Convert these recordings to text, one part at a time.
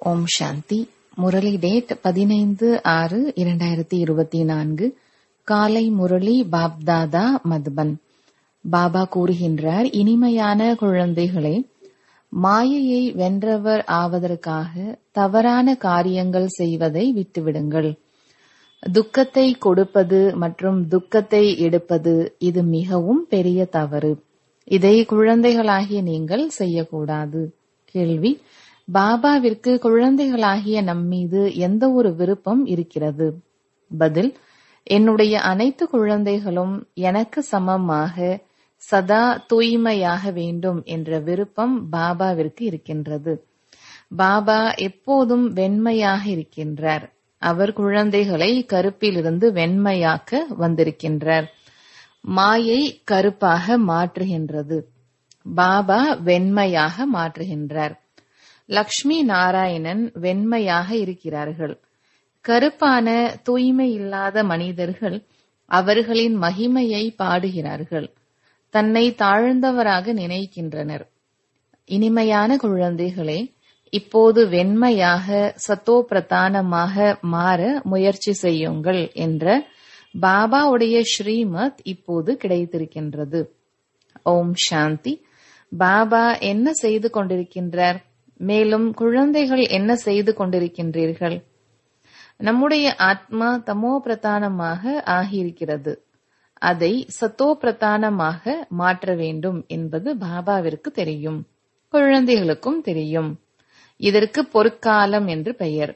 ஓம் சாந்தி Murali date பதினைந்து ஆறு இரண்டாயிரத்தி இருபத்தி நான்கு காலை முரளி பாப்தாதா மதுபன் பாபா கூறுகின்றார் இனிமையான குழந்தைகளே மாயையை வென்றவர் ஆவதற்காக தவறான காரியங்கள் செய்வதை விட்டுவிடுங்கள் துக்கத்தை கொடுப்பது மற்றும் துக்கத்தை எடுப்பது இது மிகவும் பெரிய தவறு இதை குழந்தைகளாகிய நீங்கள் செய்யக்கூடாது கேள்வி பாபாவிற்கு குழந்தைகளாகிய நம்மீது எந்த ஒரு விருப்பம் இருக்கிறது பதில் என்னுடைய அனைத்து குழந்தைகளும் எனக்கு சமமாக சதா தூய்மையாக வேண்டும் என்ற விருப்பம் பாபாவிற்கு இருக்கின்றது பாபா எப்போதும் வெண்மையாக இருக்கின்றார் அவர் குழந்தைகளை கருப்பிலிருந்து வெண்மையாக்க வந்திருக்கின்றார் மாயை கருப்பாக மாற்றுகின்றது பாபா வெண்மையாக மாற்றுகின்றார் லக்ஷ்மி நாராயணன் வெண்மையாக இருக்கிறார்கள் கருப்பான தூய்மை இல்லாத மனிதர்கள் அவர்களின் மகிமையை பாடுகிறார்கள் தன்னை தாழ்ந்தவராக நினைக்கின்றனர் இனிமையான குழந்தைகளே இப்போது வெண்மையாக சத்தோ பிரதானமாக மாற முயற்சி செய்யுங்கள் என்ற பாபாவுடைய ஸ்ரீமத் இப்போது கிடைத்திருக்கின்றது ஓம் சாந்தி பாபா என்ன செய்து கொண்டிருக்கின்றார் மேலும் குழந்தைகள் என்ன செய்து கொண்டிருக்கின்றீர்கள் நம்முடைய ஆத்மா தமோ பிரதானமாக ஆகியிருக்கிறது அதை சத்தோ பிரதானமாக மாற்ற வேண்டும் என்பது பாபாவிற்கு தெரியும் குழந்தைகளுக்கும் தெரியும் இதற்கு பொற்காலம் என்று பெயர்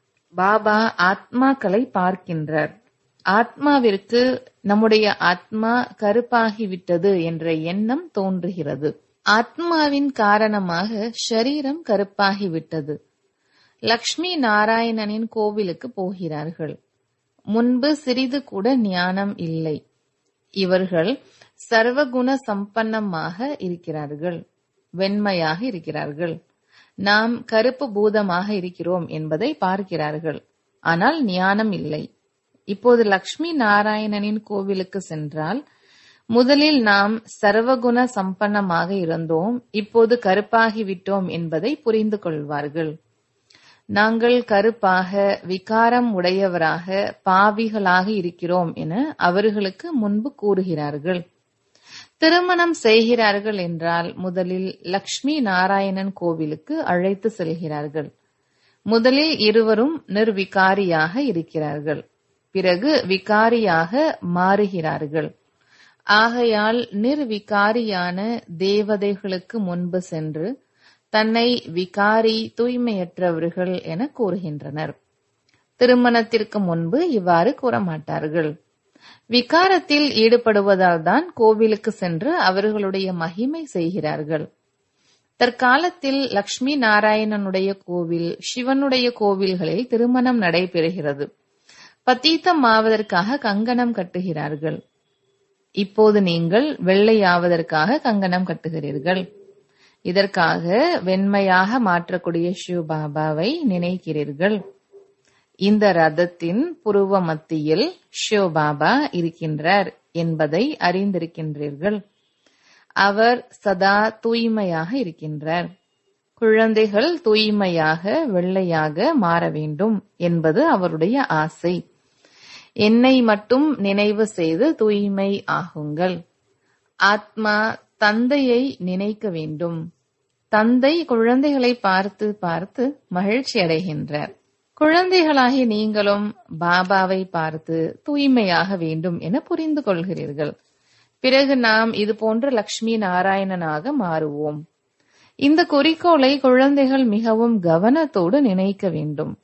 பாபா ஆத்மாக்களை பார்க்கின்றார் ஆத்மாவிற்கு நம்முடைய ஆத்மா கருப்பாகிவிட்டது என்ற எண்ணம் தோன்றுகிறது ஆத்மாவின் காரணமாக ஷரீரம் கருப்பாகிவிட்டது லக்ஷ்மி நாராயணனின் கோவிலுக்கு போகிறார்கள் முன்பு சிறிது கூட ஞானம் இல்லை இவர்கள் சர்வகுண சம்பன்னமாக இருக்கிறார்கள் வெண்மையாக இருக்கிறார்கள் நாம் கருப்பு பூதமாக இருக்கிறோம் என்பதை பார்க்கிறார்கள் ஆனால் ஞானம் இல்லை இப்போது லக்ஷ்மி நாராயணனின் கோவிலுக்கு சென்றால் முதலில் நாம் சர்வகுண சம்பன்னமாக இருந்தோம் இப்போது கருப்பாகிவிட்டோம் என்பதை புரிந்து கொள்வார்கள் நாங்கள் கருப்பாக விகாரம் உடையவராக பாவிகளாக இருக்கிறோம் என அவர்களுக்கு முன்பு கூறுகிறார்கள் திருமணம் செய்கிறார்கள் என்றால் முதலில் லக்ஷ்மி நாராயணன் கோவிலுக்கு அழைத்து செல்கிறார்கள் முதலில் இருவரும் நிர்விகாரியாக இருக்கிறார்கள் பிறகு விகாரியாக மாறுகிறார்கள் ஆகையால் நிர்விகாரியான தேவதைகளுக்கு முன்பு சென்று தன்னை விகாரி தூய்மையற்றவர்கள் என கூறுகின்றனர் திருமணத்திற்கு முன்பு இவ்வாறு கூறமாட்டார்கள் விகாரத்தில் ஈடுபடுவதால் தான் கோவிலுக்கு சென்று அவர்களுடைய மகிமை செய்கிறார்கள் தற்காலத்தில் லக்ஷ்மி நாராயணனுடைய கோவில் சிவனுடைய கோவில்களில் திருமணம் நடைபெறுகிறது பத்தீத்தம் ஆவதற்காக கங்கணம் கட்டுகிறார்கள் இப்போது நீங்கள் வெள்ளையாவதற்காக கங்கணம் கட்டுகிறீர்கள் இதற்காக வெண்மையாக மாற்றக்கூடிய சிவ பாபாவை நினைக்கிறீர்கள் இந்த ரதத்தின் புருவ மத்தியில் ஷிவ பாபா இருக்கின்றார் என்பதை அறிந்திருக்கின்றீர்கள் அவர் சதா தூய்மையாக இருக்கின்றார் குழந்தைகள் தூய்மையாக வெள்ளையாக மாற வேண்டும் என்பது அவருடைய ஆசை என்னை மட்டும் நினைவு செய்து தூய்மை ஆகுங்கள் ஆத்மா தந்தையை நினைக்க வேண்டும் தந்தை குழந்தைகளை பார்த்து பார்த்து மகிழ்ச்சி அடைகின்றார் குழந்தைகளாகி நீங்களும் பாபாவை பார்த்து தூய்மையாக வேண்டும் என புரிந்து கொள்கிறீர்கள் பிறகு நாம் இது போன்ற லக்ஷ்மி நாராயணனாக மாறுவோம் இந்த குறிக்கோளை குழந்தைகள் மிகவும் கவனத்தோடு நினைக்க வேண்டும்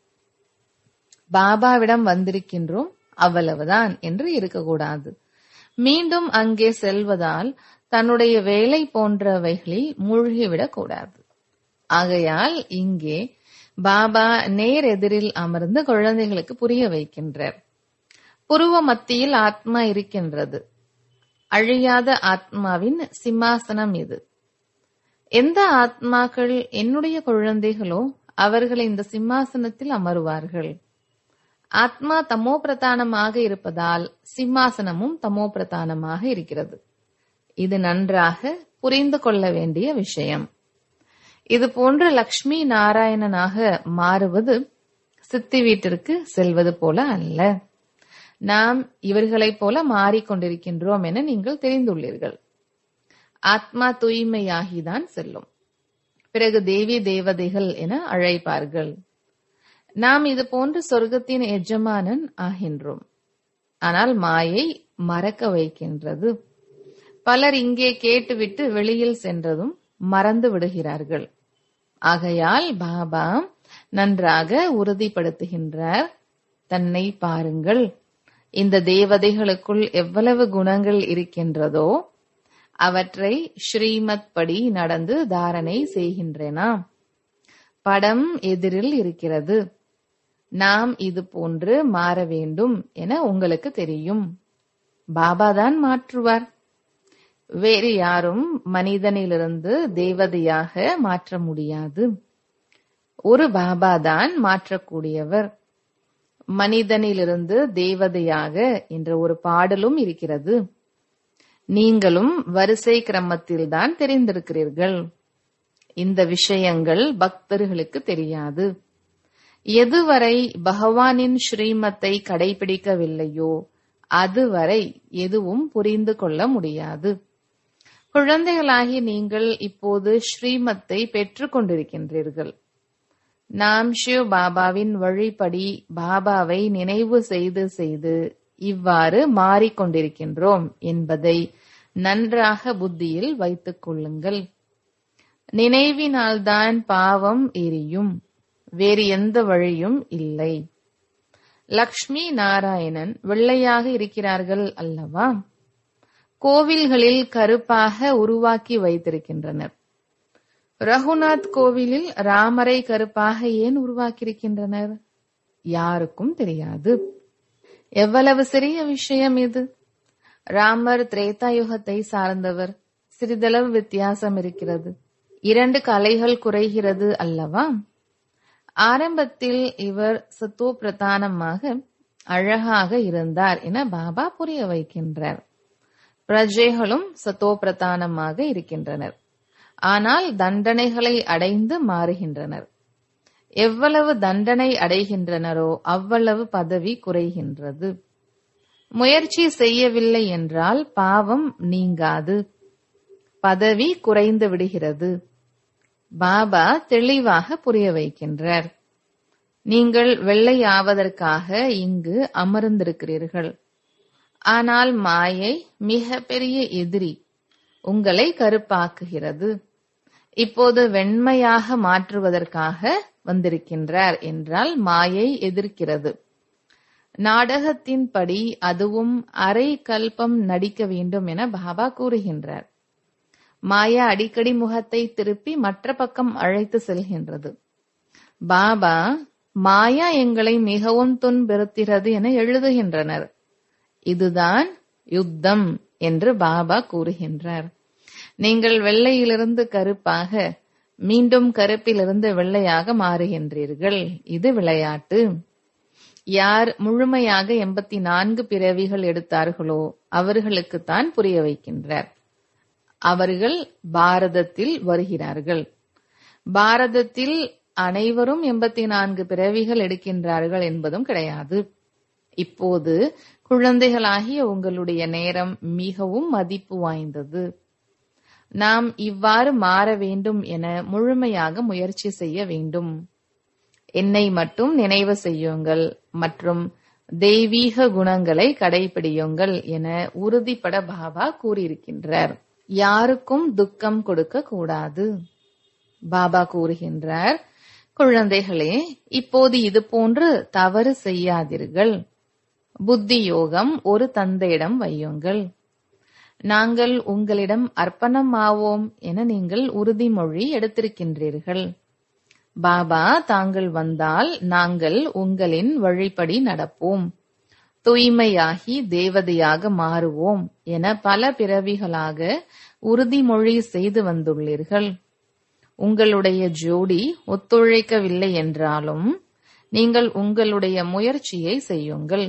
பாபாவிடம் வந்திருக்கின்றோம் அவ்வளவுதான் என்று இருக்கக்கூடாது மீண்டும் அங்கே செல்வதால் தன்னுடைய வேலை போன்றவைகளில் மூழ்கிவிடக் கூடாது ஆகையால் இங்கே பாபா நேர் எதிரில் அமர்ந்து குழந்தைகளுக்கு புரிய வைக்கின்றார் புருவ மத்தியில் ஆத்மா இருக்கின்றது அழியாத ஆத்மாவின் சிம்மாசனம் இது எந்த ஆத்மாக்கள் என்னுடைய குழந்தைகளோ அவர்கள் இந்த சிம்மாசனத்தில் அமருவார்கள் ஆத்மா தமோ பிரதானமாக இருப்பதால் சிம்மாசனமும் தமோ பிரதானமாக இருக்கிறது இது நன்றாக புரிந்து கொள்ள வேண்டிய விஷயம் இது போன்ற லக்ஷ்மி நாராயணனாக மாறுவது சித்தி வீட்டிற்கு செல்வது போல அல்ல நாம் இவர்களைப் போல மாறிக்கொண்டிருக்கின்றோம் என நீங்கள் தெரிந்துள்ளீர்கள் ஆத்மா தூய்மையாகிதான் செல்லும் பிறகு தேவி தேவதைகள் என அழைப்பார்கள் நாம் இது போன்ற சொர்க்கத்தின் எஜமானன் ஆகின்றோம் ஆனால் மாயை மறக்க வைக்கின்றது பலர் இங்கே கேட்டுவிட்டு வெளியில் சென்றதும் மறந்து விடுகிறார்கள் ஆகையால் பாபா நன்றாக உறுதிப்படுத்துகின்றார் தன்னை பாருங்கள் இந்த தேவதைகளுக்குள் எவ்வளவு குணங்கள் இருக்கின்றதோ அவற்றை ஸ்ரீமத் படி நடந்து தாரணை செய்கின்றனா படம் எதிரில் இருக்கிறது நாம் இது போன்று மாற வேண்டும் என உங்களுக்கு தெரியும் பாபாதான் மாற்றுவார் வேறு யாரும் மனிதனிலிருந்து தேவதையாக மாற்ற முடியாது ஒரு பாபாதான் மாற்றக்கூடியவர் மனிதனிலிருந்து தேவதையாக என்ற ஒரு பாடலும் இருக்கிறது நீங்களும் வரிசை கிரமத்தில்தான் தெரிந்திருக்கிறீர்கள் இந்த விஷயங்கள் பக்தர்களுக்கு தெரியாது எதுவரை பகவானின் ஸ்ரீமத்தை கடைபிடிக்கவில்லையோ அதுவரை எதுவும் புரிந்து கொள்ள முடியாது குழந்தைகளாகி நீங்கள் இப்போது ஸ்ரீமத்தை பெற்றுக் கொண்டிருக்கின்றீர்கள் நாம் சிவ பாபாவின் வழிப்படி பாபாவை நினைவு செய்து செய்து இவ்வாறு மாறிக்கொண்டிருக்கின்றோம் என்பதை நன்றாக புத்தியில் வைத்துக் கொள்ளுங்கள் நினைவினால்தான் பாவம் எரியும் வேறு எந்த வழியும் இல்லை லக்ஷ்மி நாராயணன் வெள்ளையாக இருக்கிறார்கள் அல்லவா கோவில்களில் கருப்பாக உருவாக்கி வைத்திருக்கின்றனர் ரகுநாத் கோவிலில் ராமரை கருப்பாக ஏன் உருவாக்கியிருக்கின்றனர் யாருக்கும் தெரியாது எவ்வளவு சிறிய விஷயம் இது ராமர் திரேதா யுகத்தை சார்ந்தவர் சிறிதளவு வித்தியாசம் இருக்கிறது இரண்டு கலைகள் குறைகிறது அல்லவா ஆரம்பத்தில் இவர் சத்தோ பிரதானமாக அழகாக இருந்தார் என பாபா புரிய வைக்கின்றார் பிரஜைகளும் சத்தோ பிரதானமாக இருக்கின்றனர் ஆனால் தண்டனைகளை அடைந்து மாறுகின்றனர் எவ்வளவு தண்டனை அடைகின்றனரோ அவ்வளவு பதவி குறைகின்றது முயற்சி செய்யவில்லை என்றால் பாவம் நீங்காது பதவி குறைந்து விடுகிறது பாபா தெளிவாக புரிய வைக்கின்றார் நீங்கள் வெள்ளையாவதற்காக இங்கு அமர்ந்திருக்கிறீர்கள் ஆனால் மாயை மிக பெரிய எதிரி உங்களை கருப்பாக்குகிறது இப்போது வெண்மையாக மாற்றுவதற்காக வந்திருக்கின்றார் என்றால் மாயை எதிர்க்கிறது நாடகத்தின்படி அதுவும் அரை கல்பம் நடிக்க வேண்டும் என பாபா கூறுகின்றார் மாயா அடிக்கடி முகத்தை திருப்பி மற்ற பக்கம் அழைத்து செல்கின்றது பாபா மாயா எங்களை மிகவும் துன்புறுத்துகிறது என எழுதுகின்றனர் இதுதான் யுத்தம் என்று பாபா கூறுகின்றார் நீங்கள் வெள்ளையிலிருந்து கருப்பாக மீண்டும் கருப்பிலிருந்து வெள்ளையாக மாறுகின்றீர்கள் இது விளையாட்டு யார் முழுமையாக எண்பத்தி நான்கு பிறவிகள் எடுத்தார்களோ அவர்களுக்குத்தான் புரிய வைக்கின்றார் அவர்கள் பாரதத்தில் வருகிறார்கள் பாரதத்தில் அனைவரும் எண்பத்தி நான்கு பிறவிகள் எடுக்கின்றார்கள் என்பதும் கிடையாது இப்போது குழந்தைகளாகிய உங்களுடைய நேரம் மிகவும் மதிப்பு வாய்ந்தது நாம் இவ்வாறு மாற வேண்டும் என முழுமையாக முயற்சி செய்ய வேண்டும் என்னை மட்டும் நினைவு செய்யுங்கள் மற்றும் தெய்வீக குணங்களை கடைபிடியுங்கள் என உறுதிப்பட பாபா கூறியிருக்கின்றார் யாருக்கும் துக்கம் கொடுக்க கூடாது பாபா கூறுகின்றார் குழந்தைகளே இப்போது இது போன்று தவறு செய்யாதீர்கள் புத்தி யோகம் ஒரு தந்தையிடம் வையுங்கள் நாங்கள் உங்களிடம் அர்ப்பணம் ஆவோம் என நீங்கள் உறுதிமொழி எடுத்திருக்கின்றீர்கள் பாபா தாங்கள் வந்தால் நாங்கள் உங்களின் வழிப்படி நடப்போம் தூய்மையாகி தேவதையாக மாறுவோம் என பல பிறவிகளாக உறுதிமொழி செய்து வந்துள்ளீர்கள் உங்களுடைய ஜோடி ஒத்துழைக்கவில்லை என்றாலும் நீங்கள் உங்களுடைய முயற்சியை செய்யுங்கள்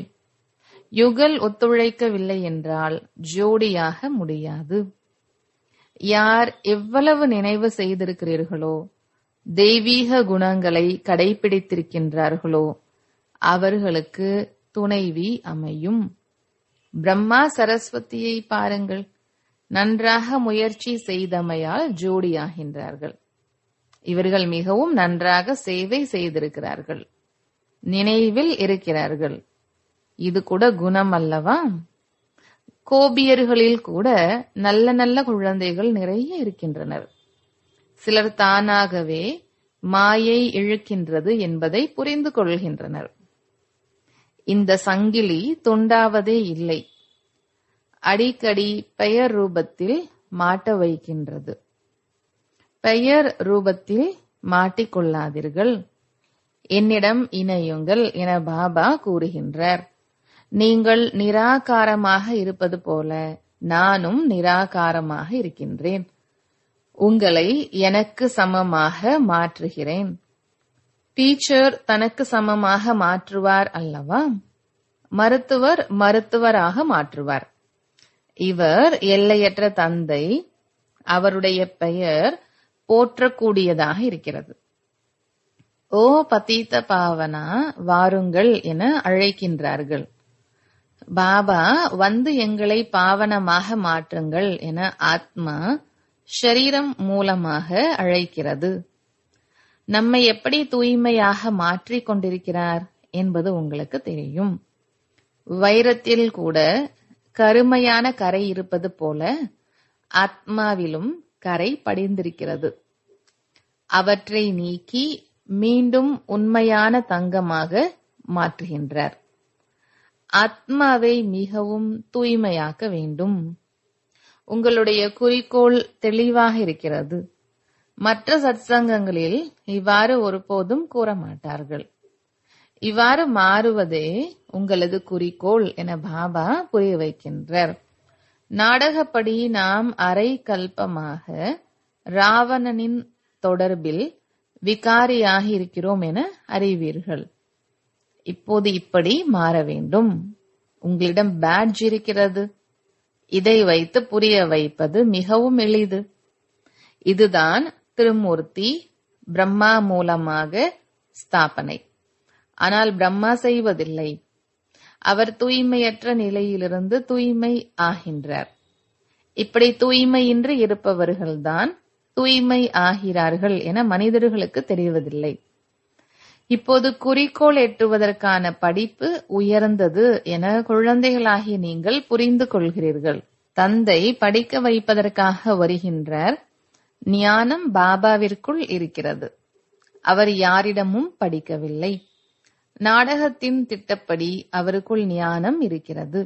யுகல் ஒத்துழைக்கவில்லை என்றால் ஜோடியாக முடியாது யார் எவ்வளவு நினைவு செய்திருக்கிறீர்களோ தெய்வீக குணங்களை கடைபிடித்திருக்கின்றார்களோ அவர்களுக்கு துணைவி அமையும் பிரம்மா சரஸ்வதியை பாருங்கள் நன்றாக முயற்சி செய்தமையால் ஜோடியாகின்றார்கள் இவர்கள் மிகவும் நன்றாக சேவை செய்திருக்கிறார்கள் நினைவில் இருக்கிறார்கள் இது கூட குணம் அல்லவா கோபியர்களில் கூட நல்ல நல்ல குழந்தைகள் நிறைய இருக்கின்றனர் சிலர் தானாகவே மாயை இழுக்கின்றது என்பதை புரிந்து கொள்கின்றனர் இந்த சங்கிலி துண்டாவதே இல்லை அடிக்கடி பெயர் ரூபத்தில் மாட்ட வைக்கின்றது பெயர் ரூபத்தில் மாட்டிக்கொள்ளாதீர்கள் என்னிடம் இணையுங்கள் என பாபா கூறுகின்றார் நீங்கள் நிராகாரமாக இருப்பது போல நானும் நிராகாரமாக இருக்கின்றேன் உங்களை எனக்கு சமமாக மாற்றுகிறேன் டீச்சர் தனக்கு சமமாக மாற்றுவார் அல்லவா மருத்துவர் மருத்துவராக மாற்றுவார் இவர் எல்லையற்ற தந்தை அவருடைய பெயர் போற்றக்கூடியதாக இருக்கிறது ஓ பதீத்த பாவனா வாருங்கள் என அழைக்கின்றார்கள் பாபா வந்து எங்களை பாவனமாக மாற்றுங்கள் என ஆத்மா ஷரீரம் மூலமாக அழைக்கிறது நம்மை எப்படி தூய்மையாக மாற்றிக் கொண்டிருக்கிறார் என்பது உங்களுக்கு தெரியும் வைரத்தில் கூட கருமையான கரை இருப்பது போல ஆத்மாவிலும் கரை படிந்திருக்கிறது அவற்றை நீக்கி மீண்டும் உண்மையான தங்கமாக மாற்றுகின்றார் ஆத்மாவை மிகவும் தூய்மையாக்க வேண்டும் உங்களுடைய குறிக்கோள் தெளிவாக இருக்கிறது மற்ற சத்சங்கங்களில் இவ்வாறு ஒருபோதும் கூற மாட்டார்கள் இவ்வாறு மாறுவதே உங்களது குறிக்கோள் என பாபா புரிய வைக்கின்றார் நாடகப்படி நாம் அரை கல்பமாக ராவணனின் தொடர்பில் விகாரியாகி இருக்கிறோம் என அறிவீர்கள் இப்போது இப்படி மாற வேண்டும் உங்களிடம் பேட்ஜ் இருக்கிறது இதை வைத்து புரிய வைப்பது மிகவும் எளிது இதுதான் திருமூர்த்தி பிரம்மா மூலமாக ஸ்தாபனை ஆனால் பிரம்மா செய்வதில்லை அவர் தூய்மையற்ற நிலையிலிருந்து தூய்மை ஆகின்றார் இப்படி தூய்மையின்றி இருப்பவர்கள்தான் தூய்மை ஆகிறார்கள் என மனிதர்களுக்கு தெரிவதில்லை இப்போது குறிக்கோள் எட்டுவதற்கான படிப்பு உயர்ந்தது என குழந்தைகளாகிய நீங்கள் புரிந்து கொள்கிறீர்கள் தந்தை படிக்க வைப்பதற்காக வருகின்றார் ஞானம் பாபாவிற்குள் இருக்கிறது அவர் யாரிடமும் படிக்கவில்லை நாடகத்தின் திட்டப்படி அவருக்குள் ஞானம் இருக்கிறது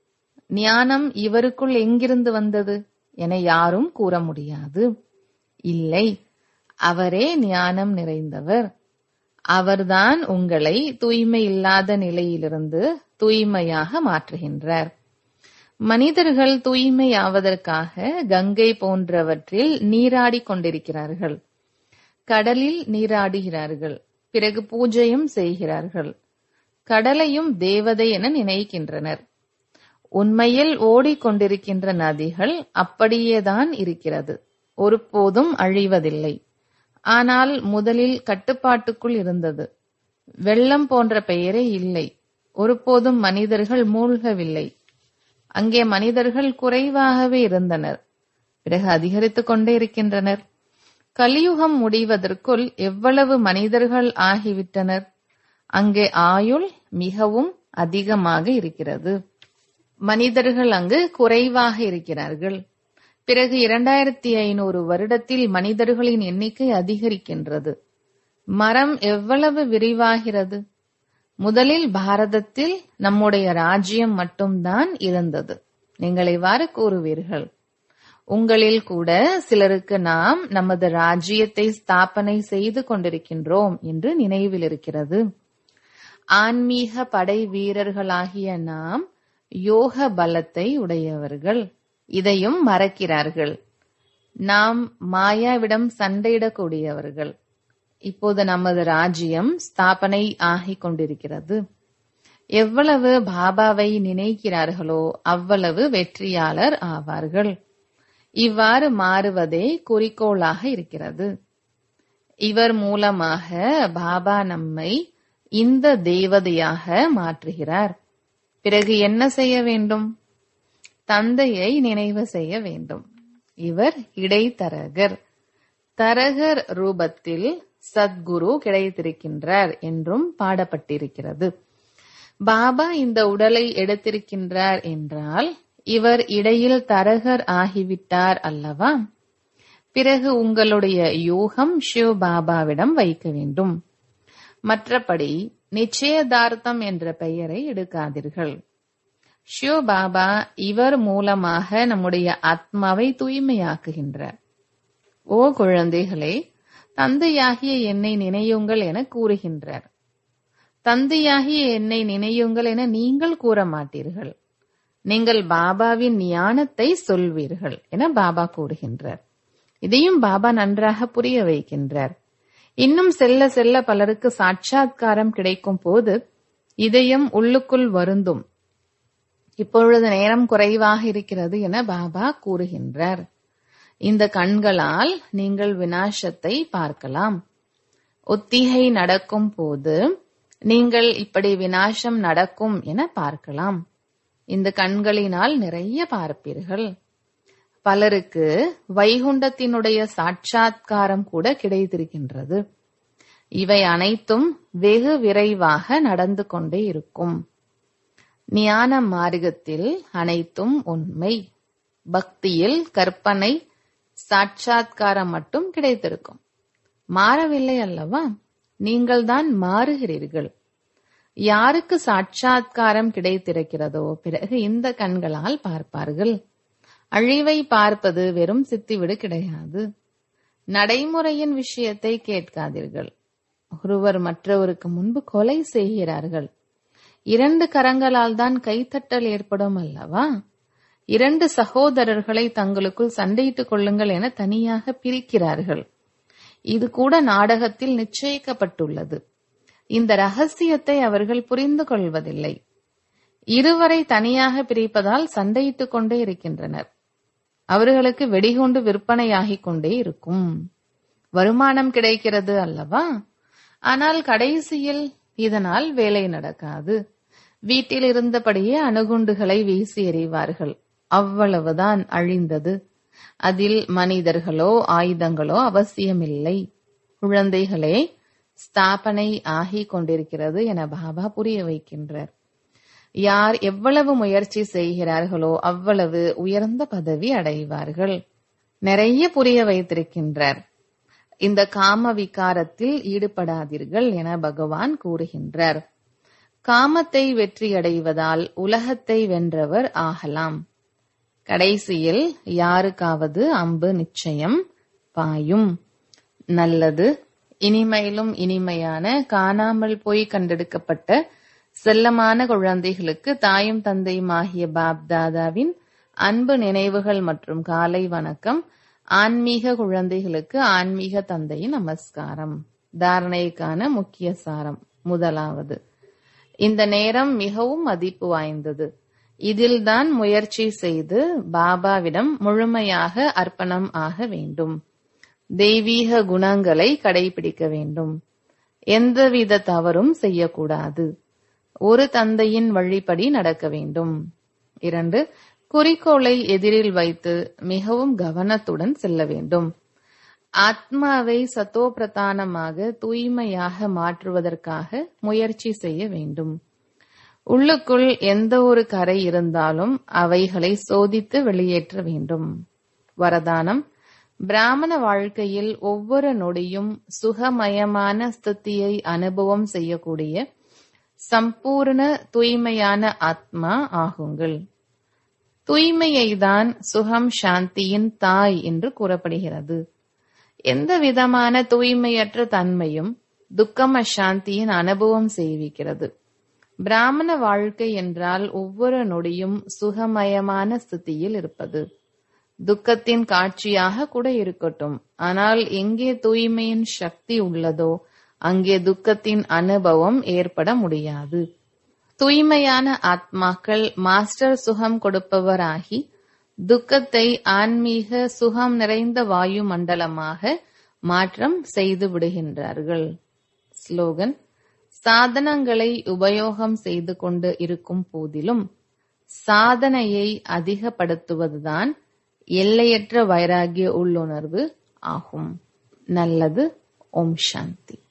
ஞானம் இவருக்குள் எங்கிருந்து வந்தது என யாரும் கூற முடியாது இல்லை அவரே ஞானம் நிறைந்தவர் அவர்தான் உங்களை தூய்மை இல்லாத நிலையிலிருந்து தூய்மையாக மாற்றுகின்றார் மனிதர்கள் தூய்மையாவதற்காக கங்கை போன்றவற்றில் நீராடிக் கொண்டிருக்கிறார்கள் கடலில் நீராடுகிறார்கள் பிறகு பூஜையும் செய்கிறார்கள் கடலையும் தேவதை என நினைக்கின்றனர் உண்மையில் ஓடிக்கொண்டிருக்கின்ற நதிகள் அப்படியேதான் இருக்கிறது ஒருபோதும் அழிவதில்லை ஆனால் முதலில் கட்டுப்பாட்டுக்குள் இருந்தது வெள்ளம் போன்ற பெயரே இல்லை ஒருபோதும் மனிதர்கள் மூழ்கவில்லை அங்கே மனிதர்கள் குறைவாகவே இருந்தனர் பிறகு அதிகரித்துக் கொண்டே இருக்கின்றனர் கலியுகம் முடிவதற்குள் எவ்வளவு மனிதர்கள் ஆகிவிட்டனர் அங்கே ஆயுள் மிகவும் அதிகமாக இருக்கிறது மனிதர்கள் அங்கு குறைவாக இருக்கிறார்கள் பிறகு இரண்டாயிரத்தி ஐநூறு வருடத்தில் மனிதர்களின் எண்ணிக்கை அதிகரிக்கின்றது மரம் எவ்வளவு விரிவாகிறது முதலில் பாரதத்தில் நம்முடைய ராஜ்யம் மட்டும்தான் இருந்தது நீங்கள் இவ்வாறு கூறுவீர்கள் உங்களில் கூட சிலருக்கு நாம் நமது ராஜ்யத்தை ஸ்தாபனை செய்து கொண்டிருக்கின்றோம் என்று நினைவில் இருக்கிறது ஆன்மீக படை வீரர்களாகிய நாம் யோக பலத்தை உடையவர்கள் இதையும் மறக்கிறார்கள் நாம் மாயாவிடம் சண்டையிடக்கூடியவர்கள் இப்போது நமது ராஜ்யம் ஸ்தாபனை ஆகிக் கொண்டிருக்கிறது எவ்வளவு பாபாவை நினைக்கிறார்களோ அவ்வளவு வெற்றியாளர் ஆவார்கள் இவ்வாறு மாறுவதே குறிக்கோளாக இருக்கிறது இவர் மூலமாக பாபா நம்மை இந்த தேவதையாக மாற்றுகிறார் பிறகு என்ன செய்ய வேண்டும் தந்தையை நினைவு செய்ய வேண்டும் இவர் இடைத்தரகர் தரகர் ரூபத்தில் சத்குரு கிடைத்திருக்கின்றார் என்றும் பாடப்பட்டிருக்கிறது பாபா இந்த உடலை எடுத்திருக்கின்றார் என்றால் இவர் இடையில் தரகர் ஆகிவிட்டார் அல்லவா பிறகு உங்களுடைய யோகம் சிவ பாபாவிடம் வைக்க வேண்டும் மற்றபடி நிச்சயதார்த்தம் என்ற பெயரை எடுக்காதீர்கள் ஷிவ பாபா இவர் மூலமாக நம்முடைய ஆத்மாவை தூய்மையாக்குகின்றார் ஓ குழந்தைகளே தந்தையாகிய என்னை நினையுங்கள் என கூறுகின்றார் தந்தையாகிய என்னை நினையுங்கள் என நீங்கள் கூற மாட்டீர்கள் நீங்கள் பாபாவின் ஞானத்தை சொல்வீர்கள் என பாபா கூறுகின்றார் இதையும் பாபா நன்றாக புரிய வைக்கின்றார் இன்னும் செல்ல செல்ல பலருக்கு சாட்சாத்காரம் கிடைக்கும் போது இதயம் உள்ளுக்குள் வருந்தும் இப்பொழுது நேரம் குறைவாக இருக்கிறது என பாபா கூறுகின்றார் இந்த கண்களால் நீங்கள் வினாசத்தை பார்க்கலாம் ஒத்திகை நடக்கும் போது நீங்கள் இப்படி வினாசம் நடக்கும் என பார்க்கலாம் இந்த கண்களினால் நிறைய பார்ப்பீர்கள் பலருக்கு வைகுண்டத்தினுடைய சாட்சாத்காரம் கூட கிடைத்திருக்கின்றது இவை அனைத்தும் வெகு விரைவாக நடந்து கொண்டே இருக்கும் ஞான மார்க்கத்தில் அனைத்தும் உண்மை பக்தியில் கற்பனை சாட்சாத்காரம் மட்டும் கிடைத்திருக்கும் மாறவில்லை அல்லவா நீங்கள்தான் மாறுகிறீர்கள் யாருக்கு சாட்சாத்காரம் கிடைத்திருக்கிறதோ பிறகு இந்த கண்களால் பார்ப்பார்கள் அழிவை பார்ப்பது வெறும் சித்திவிடு கிடையாது நடைமுறையின் விஷயத்தை கேட்காதீர்கள் ஒருவர் மற்றவருக்கு முன்பு கொலை செய்கிறார்கள் இரண்டு கரங்களால் தான் கைத்தட்டல் ஏற்படும் அல்லவா இரண்டு சகோதரர்களை தங்களுக்குள் சண்டையிட்டுக் கொள்ளுங்கள் என தனியாக பிரிக்கிறார்கள் இது கூட நாடகத்தில் நிச்சயிக்கப்பட்டுள்ளது இந்த ரகசியத்தை அவர்கள் புரிந்து கொள்வதில்லை இருவரை தனியாக பிரிப்பதால் சண்டையிட்டுக் கொண்டே இருக்கின்றனர் அவர்களுக்கு வெடிகுண்டு விற்பனையாகிக் கொண்டே இருக்கும் வருமானம் கிடைக்கிறது அல்லவா ஆனால் கடைசியில் இதனால் வேலை நடக்காது வீட்டில் இருந்தபடியே அணுகுண்டுகளை வீசி எறிவார்கள் அவ்வளவுதான் அழிந்தது அதில் மனிதர்களோ ஆயுதங்களோ அவசியமில்லை குழந்தைகளே ஸ்தாபனை ஆகிக் கொண்டிருக்கிறது என பாபா புரிய வைக்கின்றார் யார் எவ்வளவு முயற்சி செய்கிறார்களோ அவ்வளவு உயர்ந்த பதவி அடைவார்கள் நிறைய புரிய வைத்திருக்கின்றார் இந்த காம விகாரத்தில் ஈடுபடாதீர்கள் என பகவான் கூறுகின்றார் காமத்தை வெற்றியடைவதால் உலகத்தை வென்றவர் ஆகலாம் கடைசியில் யாருக்காவது அம்பு நிச்சயம் பாயும் நல்லது இனிமையிலும் இனிமையான காணாமல் போய் கண்டெடுக்கப்பட்ட செல்லமான குழந்தைகளுக்கு தாயும் தந்தையுமாகிய பாப் தாதாவின் அன்பு நினைவுகள் மற்றும் காலை வணக்கம் ஆன்மீக குழந்தைகளுக்கு ஆன்மீக தந்தையின் நமஸ்காரம் தாரணைக்கான முக்கிய சாரம் முதலாவது இந்த நேரம் மிகவும் மதிப்பு வாய்ந்தது இதில்தான் முயற்சி செய்து பாபாவிடம் முழுமையாக அர்ப்பணம் ஆக வேண்டும் தெய்வீக குணங்களை கடைபிடிக்க வேண்டும் எந்தவித தவறும் செய்யக்கூடாது ஒரு தந்தையின் வழிப்படி நடக்க வேண்டும் இரண்டு குறிக்கோளை எதிரில் வைத்து மிகவும் கவனத்துடன் செல்ல வேண்டும் ஆத்மாவை சத்தோ பிரதானமாக தூய்மையாக மாற்றுவதற்காக முயற்சி செய்ய வேண்டும் உள்ளுக்குள் எந்த ஒரு கரை இருந்தாலும் அவைகளை சோதித்து வெளியேற்ற வேண்டும் வரதானம் பிராமண வாழ்க்கையில் ஒவ்வொரு நொடியும் சுகமயமான ஸ்திதியை அனுபவம் செய்யக்கூடிய சம்பூர்ண தூய்மையான ஆத்மா ஆகுங்கள் தூய்மையை தான் சுகம் சாந்தியின் தாய் என்று கூறப்படுகிறது எந்த விதமான தூய்மையற்ற தன்மையும் துக்கம் அசாந்தியின் அனுபவம் செய்விக்கிறது பிராமண வாழ்க்கை என்றால் ஒவ்வொரு நொடியும் சுகமயமான ஸ்திதியில் இருப்பது துக்கத்தின் காட்சியாக கூட இருக்கட்டும் ஆனால் எங்கே தூய்மையின் சக்தி உள்ளதோ அங்கே துக்கத்தின் அனுபவம் ஏற்பட முடியாது தூய்மையான ஆத்மாக்கள் மாஸ்டர் சுகம் கொடுப்பவராகி துக்கத்தை ஆன்மீக சுகம் நிறைந்த வாயு மண்டலமாக மாற்றம் செய்து விடுகின்றார்கள் ஸ்லோகன் சாதனங்களை உபயோகம் செய்து கொண்டு இருக்கும் போதிலும் சாதனையை அதிகப்படுத்துவதுதான் எல்லையற்ற வைராகிய உள்ளுணர்வு ஆகும் நல்லது ஓம் சாந்தி